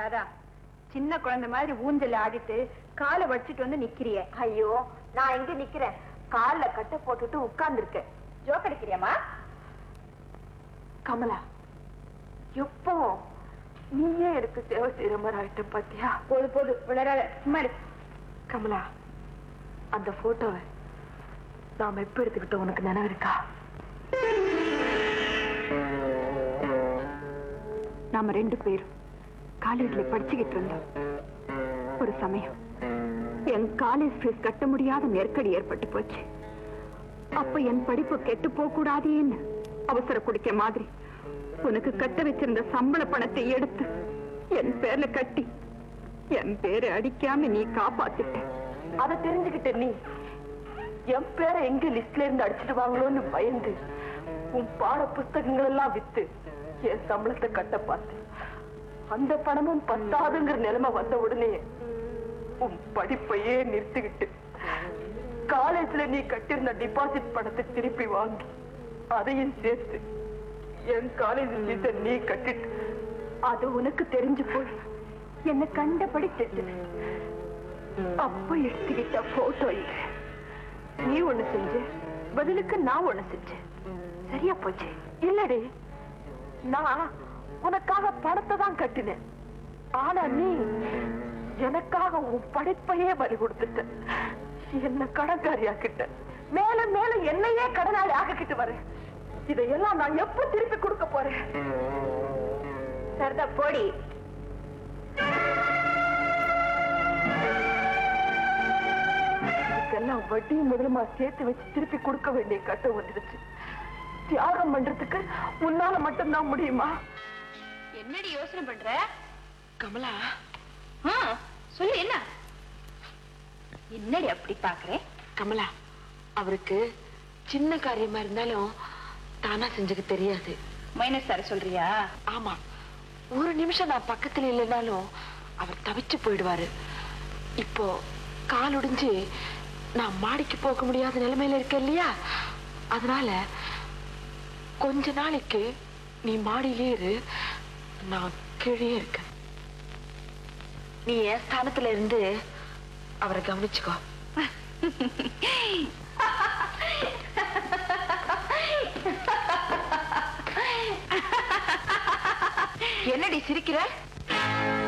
ராதா சின்ன குழந்தை மாதிரி ஊஞ்சல் ஆடிட்டு காலை வச்சுட்டு வந்து நிக்கிறிய ஐயோ நான் எங்க நிக்கிறேன் கால்ல கட்ட போட்டுட்டு உட்கார்ந்து இருக்கேன் ஜோக் அடிக்கிறியாமா கமலா எப்பவும் நீயே எனக்கு சேவை செய்யற மாதிரி ஆயிட்ட பாத்தியா போது போது விளையாட சும்மா இரு. கமலா அந்த போட்டோவை நாம எப்ப எடுத்துக்கிட்டோம் உனக்கு நினைவு இருக்கா நாம ரெண்டு பேரும் காலேஜ்ல படிச்சுக்கிட்டு இருந்தோம் ஒரு சமயம் என் காலேஜ் ஃபீஸ் கட்ட முடியாத நெருக்கடி ஏற்பட்டு போச்சு அப்ப என் படிப்பு கெட்டு போக கூடாதேன்னு அவசர குடிக்க மாதிரி உனக்கு கட்ட வச்சிருந்த சம்பள பணத்தை எடுத்து என் பேர்ல கட்டி என் பேரை அடிக்காம நீ காப்பாத்திட்ட அதை தெரிஞ்சுக்கிட்ட நீ என் பேரை எங்க லிஸ்ட்ல இருந்து அடிச்சிட்டு வாங்களோன்னு பயந்து உன் பாட புஸ்தகங்கள் எல்லாம் வித்து என் சம்பளத்தை கட்ட பார்த்து அந்த பணமும் பத்தாதுங்கிற நிலைமை வந்த உடனே உன் படிப்பையே நிறுத்திக்கிட்டு காலேஜ்ல நீ கட்டியிருந்த டிபாசிட் பணத்தை திருப்பி வாங்கி அதையும் சேர்த்து என் காலேஜ் ஃபீஸ நீ கட்டிட்டு அது உனக்கு தெரிஞ்சு போய் என்ன கண்டபடி திட்டு அப்ப எடுத்துக்கிட்ட போட்டோ இது நீ ஒண்ணு செஞ்ச பதிலுக்கு நான் ஒண்ணு செஞ்சேன் சரியா போச்சு இல்லடி நான் உனக்காக பணத்தை தான் கட்டினேன் ஆனா நீ எனக்காக உன் படிப்பையே பலி கொடுத்துட்ட என்ன கடன்காரி ஆக்கிட்ட மேல மேல என்னையே கடனாளி ஆக்கிக்கிட்டு வரேன் இதையெல்லாம் நான் எப்ப திருப்பி கொடுக்க போறேன் சரிதா போடி இதுக்கெல்லாம் வட்டியும் முதலுமா சேர்த்து வச்சு திருப்பி கொடுக்க வேண்டிய கட்டம் வந்துடுச்சு தியாகம் பண்றதுக்கு உன்னால மட்டும்தான் முடியுமா என்னடி யோசனை பண்ற கமலா ஆ, சொல்லு என்ன என்னடி அப்படி பாக்குறேன் கமலா அவருக்கு சின்ன காரியமா இருந்தாலும் தானா செஞ்சுக்க தெரியாது மைனஸ் சார் சொல்றியா ஆமா ஒரு நிமிஷம் நான் பக்கத்துல இல்லைனாலும் அவர் தவிச்சு போயிடுவாரு இப்போ கால் ஒடிஞ்சு நான் மாடிக்கு போக முடியாத நிலைமையில இருக்க இல்லையா அதனால கொஞ்ச நாளைக்கு நீ மாடியிலே இரு நான் கீழே இருக்கேன் நீ என் ஸ்தானத்துல இருந்து அவரை கவனிச்சுக்கோ என்னடி சிரிக்கிற